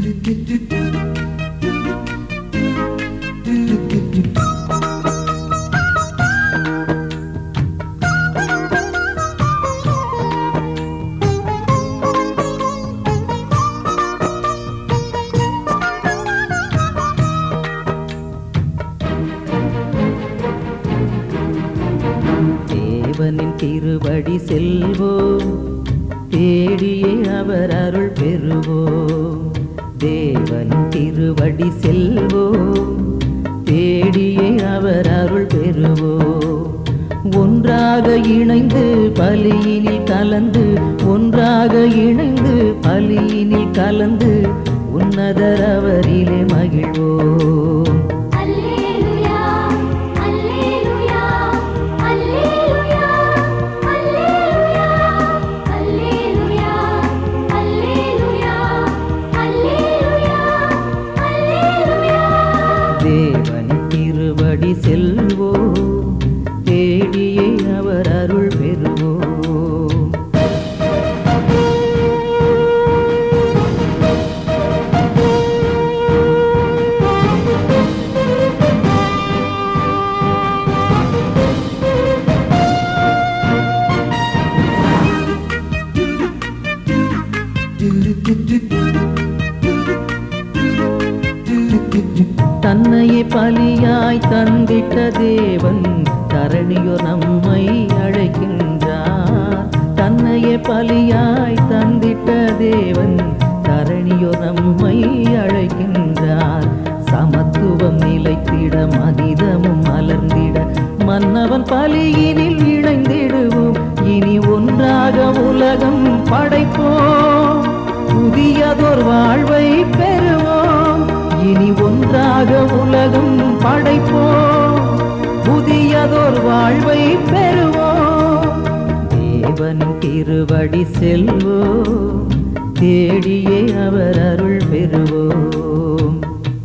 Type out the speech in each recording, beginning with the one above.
தேவனின் திருவடி செல்வோம் தேடியே அவர் அருள் பெறுவோம் தேவனின் திருவடி செல்வோம் தேடியே அவர் அருள் பெறுவோம் ஒன்றாக இணைந்து பலியினில் கலந்து ஒன்றாக இணைந்து பலியினில் கலந்து உன்னதர் அவரிலே மகிழ்வோம் அல்லேலூயா அல்லேலூயா அல்லேலூயா அல்லேலூயா அல்லேலூயா அல்லேலூயா அல்லேலூயா அல்லேலூயா தேவன் திருவடி செல்வோம் தேடியே அவர் அருள் பெறுவோம் தன்னையே பலியாய் தந்திட்ட தேவன் தரணியோ நம்மை அழைக்கின்றார் தன்னையே பலியாய் தந்திட்ட தேவன் தரணியோ நம்மை அழைக்கின்றார் சமத்துவம் நிலைத்திட மனிதமும் மலர்ந்திட மன்னவன் பலியினில் இணைந்திடுவோம் இனி ஒன்றாக உலகம் படைப்போம் புதியதோர் வாழ்வை பெறுவோம் இனி ஒன்றாக உலகம் படைப்போம் புதியதோர் வாழ்வை பெறுவோம் தேவனின் திருவடி செல்வோம் தேடியே அவர் அருள் பெறுவோம்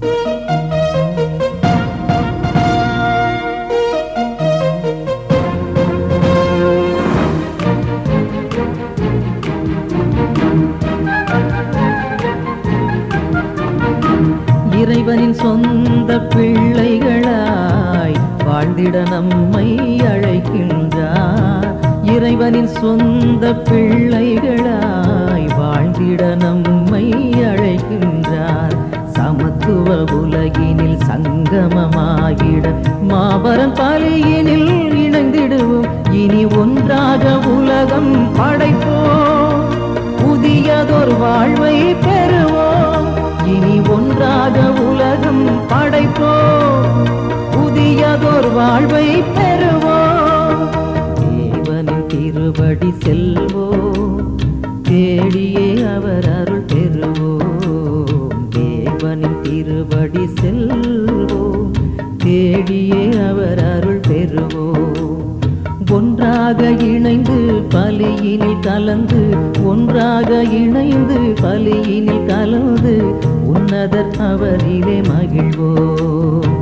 இறைவனின் சொந்த பிள்ளைகளாய் வாழ்ந்திட நம்மை அழைக்கின்றார் இறைவனின் சொந்த பிள்ளைகளாய் வாழ்ந்திட நம்மை அழைக்கின்றார் சமத்துவ உலகினில் சங்கமமாகிட மாபரம் பலியினில் இணைந்திடுவோம் இனி ஒன்றாக உலகம் படைப்போம் புதியதொரு வாழ்வை பெறுவோம் இனி ஒன்றாக உலகம் படைப்போம் புதியதொரு வாழ்வை பெறுவோம் தேவனின் திருவடி செல்வோம் தேடியே அவர் அருள் பெறுவோம் தேவனின் திருவடி செல்வோம் தேடியே அவர் அருள் பெறுவோம் ஒன்றாக இணைந்து பலியினில் கலந்து ஒன்றாக இணைந்து பலியினில் கலந்து உன்னதர் அவரிலே மகிழ்வோம்